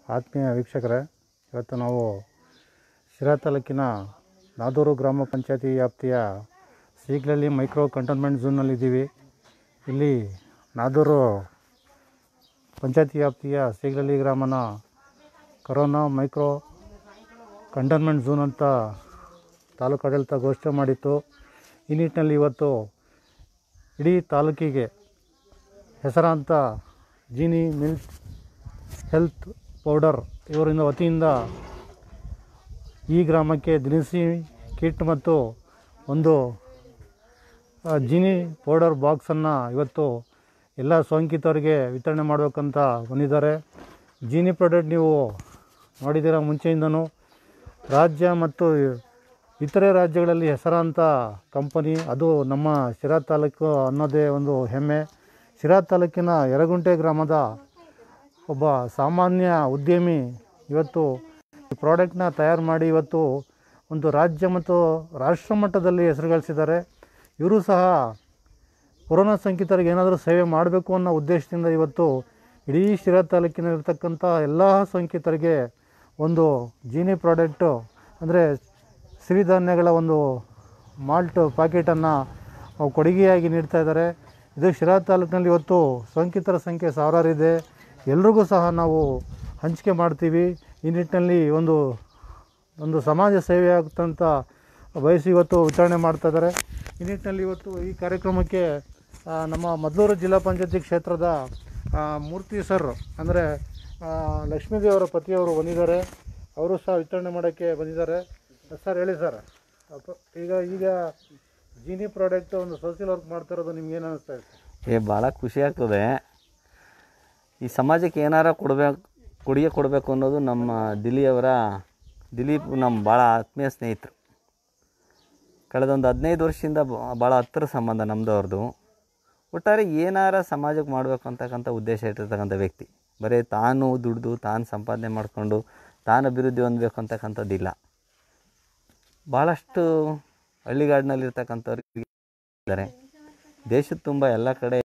ಆತ್ಮೀಯ ವೀಕ್ಷಕರೇ ಇವತ್ತು ನಾವು ಶಿರಾ ತಾಲೂಕಿನ ನಾದೂರು ಗ್ರಾಮ ಪಂಚಾಯತಿ ವ್ಯಾಪ್ತಿಯ ಸೀಗ್ಲಳ್ಳಿ ಮೈಕ್ರೋ ಕಂಟೋನ್ಮೆಂಟ್ ಝೋನ್ನಲ್ಲಿದ್ದೀವಿ ಇಲ್ಲಿ ನಾದೂರು ಪಂಚಾಯತಿ ವ್ಯಾಪ್ತಿಯ ಸೀಗ್ಲಳ್ಳಿ ಗ್ರಾಮನ ಕರೋನಾ ಮೈಕ್ರೋ ಕಂಟೋನ್ಮೆಂಟ್ ಝೋನ್ ಅಂತ ತಾಲೂಕು ಆಡಳಿತ ಘೋಷಣೆ ಮಾಡಿತ್ತು ಈ ನಿಟ್ಟಿನಲ್ಲಿ ಇವತ್ತು ಇಡೀ ತಾಲೂಕಿಗೆ ಹೆಸರಾಂತ ಜೀನಿ ಮಿಲ್ಕ್ ಹೆಲ್ತ್ ಪೌಡರ್ ಇವರಿಂದ ವತಿಯಿಂದ ಈ ಗ್ರಾಮಕ್ಕೆ ದಿನಸಿ ಕಿಟ್ ಮತ್ತು ಒಂದು ಆ, ಜೀನಿ ಪೌಡರ್ ಬಾಕ್ಸನ್ನು ಇವತ್ತು ಎಲ್ಲ ಸೋಂಕಿತರಿಗೆ ವಿತರಣೆ ಮಾಡಬೇಕಂತ ಬಂದಿದ್ದಾರೆ ಜೀನಿ ಪ್ರಾಡಕ್ಟ್ ನೀವು ನೋಡಿದ್ದೀರ ಮುಂಚೆಯಿಂದನೂ ರಾಜ್ಯ ಮತ್ತು ಇತರೆ ರಾಜ್ಯಗಳಲ್ಲಿ ಹೆಸರಾಂತ ಕಂಪನಿ ಅದು ನಮ್ಮ ಶಿರಾ ತಾಲೂಕು ಅನ್ನೋದೇ ಒಂದು ಹೆಮ್ಮೆ ಶಿರಾ ತಾಲೂಕಿನ ಯರಗುಂಟೆ ಗ್ರಾಮದ ಒಬ್ಬ ಸಾಮಾನ್ಯ ಉದ್ಯಮಿ ಇವತ್ತು ಈ ಪ್ರಾಡಕ್ಟ್ನ ತಯಾರು ಮಾಡಿ ಇವತ್ತು ಒಂದು ರಾಜ್ಯ ಮತ್ತು ರಾಷ್ಟ್ರ ಮಟ್ಟದಲ್ಲಿ ಹೆಸರು ಗಳಿಸಿದ್ದಾರೆ ಇವರು ಸಹ ಕೊರೋನಾ ಸೋಂಕಿತರಿಗೆ ಏನಾದರೂ ಸೇವೆ ಮಾಡಬೇಕು ಅನ್ನೋ ಉದ್ದೇಶದಿಂದ ಇವತ್ತು ಇಡೀ ಶಿರಾ ತಾಲೂಕಿನಲ್ಲಿರ್ತಕ್ಕಂಥ ಎಲ್ಲ ಸೋಂಕಿತರಿಗೆ ಒಂದು ಜೀನಿ ಪ್ರಾಡಕ್ಟು ಅಂದರೆ ಸಿರಿಧಾನ್ಯಗಳ ಒಂದು ಮಾಲ್ಟ್ ಪ್ಯಾಕೆಟನ್ನು ಕೊಡುಗೆಯಾಗಿ ನೀಡ್ತಾ ಇದ್ದಾರೆ ಇದು ಶಿರಾ ತಾಲೂಕಿನಲ್ಲಿ ಇವತ್ತು ಸೋಂಕಿತರ ಸಂಖ್ಯೆ ಸಾವಿರಾರು ಇದೆ ಎಲ್ರಿಗೂ ಸಹ ನಾವು ಹಂಚಿಕೆ ಮಾಡ್ತೀವಿ ಈ ನಿಟ್ಟಿನಲ್ಲಿ ಒಂದು ಒಂದು ಸಮಾಜ ಸೇವೆ ಆಗ್ತಂತ ಬಯಸಿ ಇವತ್ತು ವಿತರಣೆ ಮಾಡ್ತಾ ಇದ್ದಾರೆ ಈ ನಿಟ್ಟಿನಲ್ಲಿ ಇವತ್ತು ಈ ಕಾರ್ಯಕ್ರಮಕ್ಕೆ ಆ, ನಮ್ಮ ಮದ್ದೂರು ಜಿಲ್ಲಾ ಪಂಚಾಯತಿ ಕ್ಷೇತ್ರದ ಆ, ಮೂರ್ತಿ ಸರ್ ಅಂದರೆ ಲಕ್ಷ್ಮೀದೇವರ ಪತಿಯವರು ಬಂದಿದ್ದಾರೆ ಅವರು ಸಹ ವಿತರಣೆ ಮಾಡೋಕ್ಕೆ ಬಂದಿದ್ದಾರೆ ಸರ್ ಹೇಳಿ ಸರ್ ಅಪ್ಪ- ಈಗ ಈಗ ಜೀನಿ ಪ್ರಾಡಕ್ಟ್ ಒಂದು ಸೋಷಿಯಲ್ ವರ್ಕ್ ಮಾಡ್ತಾ ಇರೋದು ನಿಮ್ಗೆ ಏನು ಅನಿಸ್ತಾ ಇದೆ ಏ ಭಾಳ ಖುಷಿ ಆಗ್ತದೆ ಈ ಸಮಾಜಕ್ಕೆ ಏನಾರ ಕೊಡಬೇಕು ಕೊಡುಗೆ ಕೊಡಬೇಕು ಅನ್ನೋದು ನಮ್ಮ ದಿಲೀಯವರ ದಿಲೀಪ್ ನಮ್ಮ ಭಾಳ ಆತ್ಮೀಯ ಸ್ನೇಹಿತರು ಕಳೆದೊಂದು ಹದಿನೈದು ವರ್ಷದಿಂದ ಭಾಳ ಹತ್ತಿರ ಸಂಬಂಧ ನಮ್ಮದು ಅವ್ರದ್ದು ಒಟ್ಟಾರೆ ಏನಾರ ಸಮಾಜಕ್ಕೆ ಮಾಡಬೇಕು ಅಂತಕ್ಕಂಥ ಉದ್ದೇಶ ಇಟ್ಟಿರ್ತಕ್ಕಂಥ ವ್ಯಕ್ತಿ ಬರೀ ತಾನು ದುಡ್ದು ತಾನು ಸಂಪಾದನೆ ಮಾಡಿಕೊಂಡು ತಾನು ಅಭಿವೃದ್ಧಿ ಹೊಂದಬೇಕು ಅಂತಕ್ಕಂಥದ್ದಿಲ್ಲ ಭಾಳಷ್ಟು ಹಳ್ಳಿಗಾಡಿನಲ್ಲಿರ್ತಕ್ಕಂಥವ್ರಿಗೆ ಇದ್ದಾರೆ ದೇಶದ ತುಂಬ ಎಲ್ಲ ಕಡೆ